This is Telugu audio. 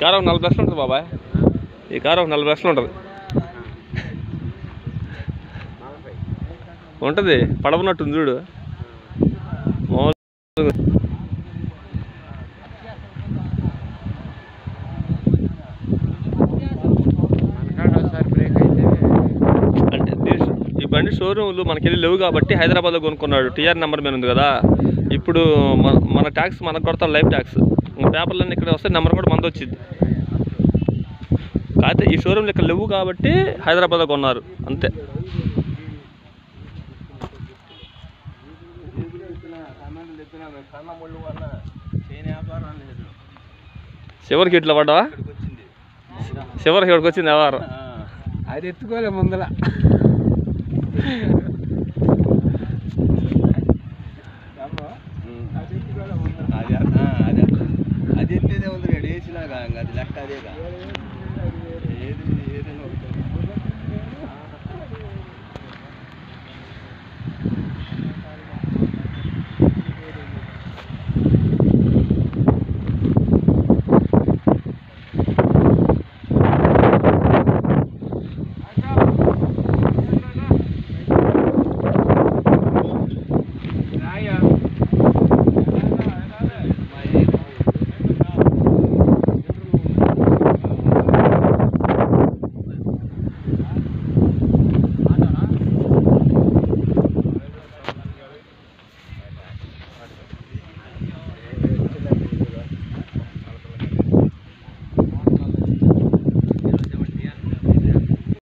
కారు ఒక నలభై లక్షలు ఉంటుంది బాబాయ్ ఈ కారు ఒక నలభై లక్షలు ఉంటుంది ఉంటుంది పడవనట్టుంది చూడు మామూలు మనకాడ ఒకసారి బ్రేక్ అయితే అంటే దీని- ఈ బండి షోరూమ్లు మనకెళ్ళి లేవు కాబట్టి హైదరాబాద్లో కొనుక్కున్నాడు టీఆర్ నెంబర్ మీద ఉంది కదా ఇప్పుడు మన మన ట్యాక్స్ మనకు కొడతాం లైఫ్ ట్యాక్స్ పేపర్లన్నీ ఇక్కడ వస్తే నెంబర్ కూడా మనది వచ్చింది కాకపోతే ఈ షోరూమ్లు ఇక్కడ లేవు కాబట్టి హైదరాబాద్లో కొన్నారు అంతే చివరికి ఇట్లా పడ్డావా చివరికి ఇక్కడికి వచ్చింది ఎవరు అది ఎత్తుకోలే ముందల